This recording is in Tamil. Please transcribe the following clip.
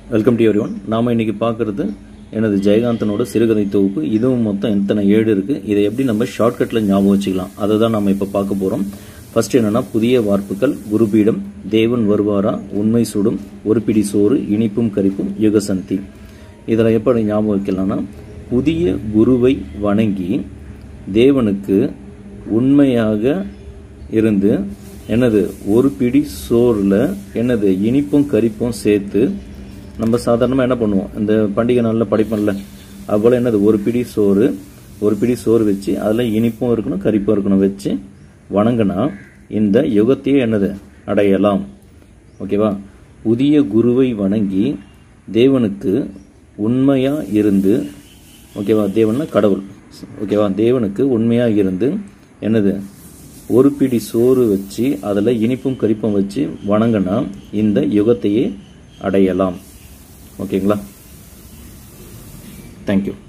வெல்கம் டு எவ்ரி ஒன் நாம் இன்னைக்கு பார்க்குறது எனது ஜெயகாந்தனோட சிறுகதை தொகுப்பு இதுவும் மொத்தம் எத்தனை ஏடு இருக்குது இதை எப்படி நம்ம ஷார்ட்கட்டில் ஞாபகம் வச்சுக்கலாம் அதை தான் நம்ம இப்போ பார்க்க போகிறோம் ஃபர்ஸ்ட் என்னன்னா புதிய வார்ப்புகள் குருபீடம் தேவன் வருவாரா உண்மை சுடும் ஒரு பிடி சோறு இனிப்பும் கரிப்பும் யுகசந்தி இதில் எப்படி ஞாபகம் வைக்கலாம்னா புதிய குருவை வணங்கி தேவனுக்கு உண்மையாக இருந்து என்னது ஒரு பிடி சோறில் என்னது இனிப்பும் கரிப்பும் சேர்த்து நம்ம சாதாரணமாக என்ன பண்ணுவோம் இந்த பண்டிகை நாளில் படைப்போம்ல அதுபோல் என்னது ஒரு பிடி சோறு ஒரு பிடி சோறு வச்சு அதில் இனிப்பும் இருக்கணும் கரிப்பும் இருக்கணும் வச்சு வணங்கினா இந்த யுகத்தையே என்னது அடையலாம் ஓகேவா புதிய குருவை வணங்கி தேவனுக்கு உண்மையாக இருந்து ஓகேவா தேவன்னா கடவுள் ஓகேவா தேவனுக்கு உண்மையாக இருந்து என்னது ஒரு பிடி சோறு வச்சு அதில் இனிப்பும் கரிப்பும் வச்சு வணங்கினா இந்த யுகத்தையே அடையலாம் ஓகேங்களா தேங்க்யூ